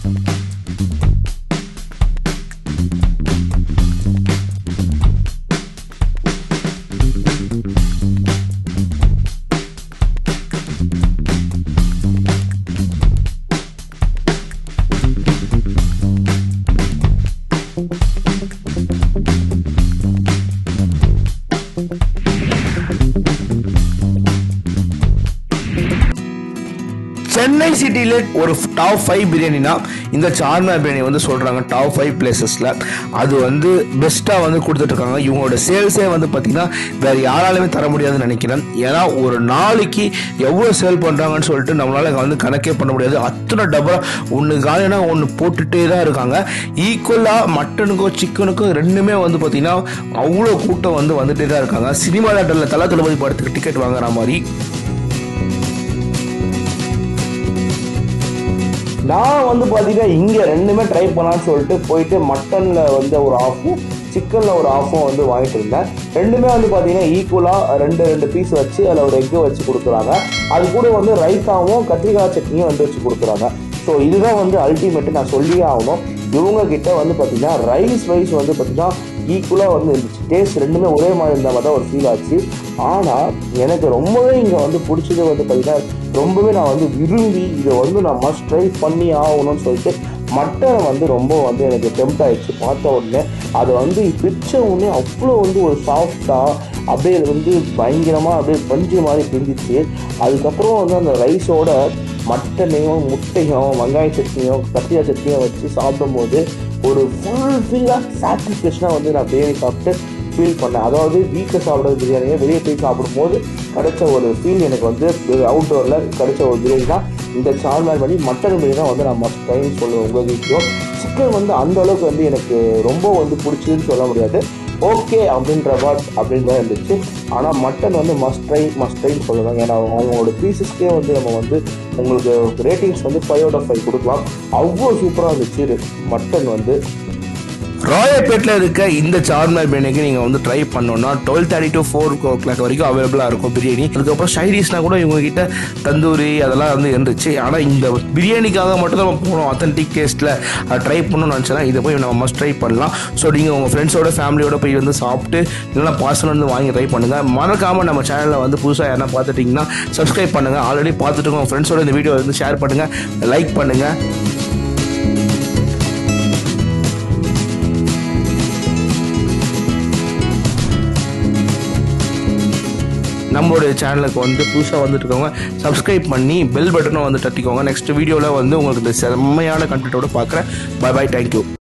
சென்னை சிட்டியில் ஒரு top five பிரியாணினா இந்த சார்மினார் பிரியாணி வந்து சொல்கிறாங்க டாப் ஃபைவ் பிளேசஸில் அது வந்து பெஸ்ட்டாக வந்து கொடுத்துட்ருக்காங்க இவங்களோட சேல்ஸே வந்து பார்த்திங்கன்னா வேறு யாராலுமே தர முடியாதுன்னு நினைக்கிறேன் ஏன்னா ஒரு நாளைக்கு எவ்வளோ சேல் பண்ணுறாங்கன்னு சொல்லிட்டு நம்மளால வந்து கணக்கே பண்ண முடியாது அத்தனை டபரா ஒன்று காலினா ஒன்று போட்டுகிட்டே தான் இருக்காங்க ஈக்குவலாக மட்டனுக்கும் சிக்கனுக்கும் ரெண்டுமே வந்து பார்த்திங்கன்னா அவ்வளோ கூட்டம் வந்து வந்துட்டே தான் இருக்காங்க சினிமா தேட்டரில் தலை தளபதி படத்துக்கு டிக்கெட் வாங்குற மாதிரி நான் வந்து பார்த்தீங்கன்னா இங்கே ரெண்டுமே ட்ரை பண்ணலாம்னு சொல்லிட்டு போயிட்டு மட்டனில் வந்து ஒரு ஆஃபும் சிக்கனில் ஒரு ஆஃபும் வந்து வாங்கிட்டு இருந்தேன் ரெண்டுமே வந்து பார்த்தீங்கன்னா ஈக்குவலாக ரெண்டு ரெண்டு பீஸ் வச்சு அதில் ஒரு எக்கு வச்சு கொடுக்குறாங்க அது கூட வந்து ரைத்தாவும் கத்திரிக்காய் சட்னியும் வந்து வச்சு கொடுக்குறாங்க ஸோ இதுதான் வந்து அல்டிமேட்டு நான் சொல்லியே ஆகணும் இவங்க கிட்ட வந்து பார்த்தீங்கன்னா ரைஸ் வைஸ் வந்து பார்த்தீங்கன்னா ஈக்குவலாக வந்து இருந்துச்சு டேஸ்ட் ரெண்டுமே ஒரே மாதிரி இருந்த மாதிரி தான் ஒரு ஃபீல் ஆச்சு ஆனால் எனக்கு ரொம்பவே இங்கே வந்து பிடிச்சது வந்து பார்த்தீங்கன்னா ரொம்பவே நான் வந்து விரும்பி இதை வந்து நான் மஸ்ட் ட்ரை பண்ணி ஆகணும்னு சொல்லிட்டு மட்டனை வந்து ரொம்ப வந்து எனக்கு டெம்ட் ஆயிடுச்சு பார்த்த உடனே அதை வந்து பிச்ச உடனே அவ்வளோ வந்து ஒரு சாஃப்டாக அப்படியே வந்து பயங்கரமாக அப்படியே பஞ்சு மாதிரி பிரிஞ்சிச்சு அதுக்கப்புறம் வந்து அந்த ரைஸோட மட்டனையும் முட்டையும் வெங்காய சட்னியும் கத்திரிக்காய் சட்னியும் வச்சு சாப்பிடும்போது ஒரு ஃபுல் ஃபில்லாக சாட்டிஸ்ஃபேக்ஷனாக வந்து நான் பிரியாணி சாப்பிட்டு ஃபீல் பண்ணேன் அதாவது வீட்டில் சாப்பிட்ற பிரியாணியை வெளியே போய் சாப்பிடும்போது கிடைச்ச ஒரு ஃபீல் எனக்கு வந்து அவுட்டோரில் கிடைச்ச ஒரு பிரியாணி தான் இந்த சார்மார் பண்ணி மட்டன் பிரியாணி தான் வந்து நான் மஸ்ட் ட்ரைன்னு சொல்லுவேன் உங்கள் வீட்லையும் சிக்கன் வந்து அந்த அளவுக்கு வந்து எனக்கு ரொம்ப வந்து பிடிச்சதுன்னு சொல்ல முடியாது ஓகே அப்படின்ற வாட் அப்படின்னு தான் இருந்துச்சு ஆனால் மட்டன் வந்து மஸ்ட் ட்ரை மஸ்ட் ட்ரைன்னு சொல்லுவாங்க ஏன்னா அவங்களோட பீசஸ்க்கே வந்து நம்ம வந்து உங்களுக்கு ரேட்டிங்ஸ் வந்து ஃபைவ் அவுட் ஆஃப் ஃபைவ் கொடுக்கலாம் அவ்வளோ சூப்பராக இருந்துச்சு மட்டன் வந்து ராயப்பேட்டில் இருக்க இந்த சார்மினார் பிரியாணிக்கு நீங்கள் வந்து ட்ரை பண்ணோன்னா twelve thirty to four o'clock வரைக்கும் அவைலபிளாக இருக்கும் பிரியாணி அதுக்கப்புறம் சைடிஷ்னா கூட இவங்க கிட்ட தந்தூரி அதெல்லாம் வந்து இருந்துச்சு ஆனால் இந்த பிரியாணிக்காக மட்டும் தான் நம்ம போகணும் அத்தன்டிக் டேஸ்ட்டில் அதை ட்ரை பண்ணணும்னு நினச்சேன்னா இதை போய் நம்ம மஸ்ட் ட்ரை பண்ணலாம் ஸோ நீங்கள் உங்கள் ஃப்ரெண்ட்ஸோட ஃபேமிலியோட போய் வந்து சாப்பிட்டு இல்லைனா பார்சல் வந்து வாங்கி ட்ரை பண்ணுங்கள் மறக்காமல் நம்ம சேனலில் வந்து புதுசாக யாரா பார்த்துட்டிங்கன்னா சப்ஸ்கிரைப் பண்ணுங்கள் ஆல்ரெடி பார்த்துட்டு உங்கள் ஃப்ரெண்ட்ஸோட இந்த வீடியோ வந்து ஷேர் பண்ணுங்கள் லைக் பண்ணுங்கள் நம்மளுடைய சேனலுக்கு வந்து புதுசாக வந்துட்டு இருக்கவங்க சப்ஸ்கிரைப் பண்ணி பெல் பட்டனும் வந்து தட்டிக்கோங்க நெக்ஸ்ட் வீடியோவில் வந்து உங்களுக்கு இந்த செம்மையான கண்டென்ட்டோட பார்க்குறேன் பை பை தேங்க்யூ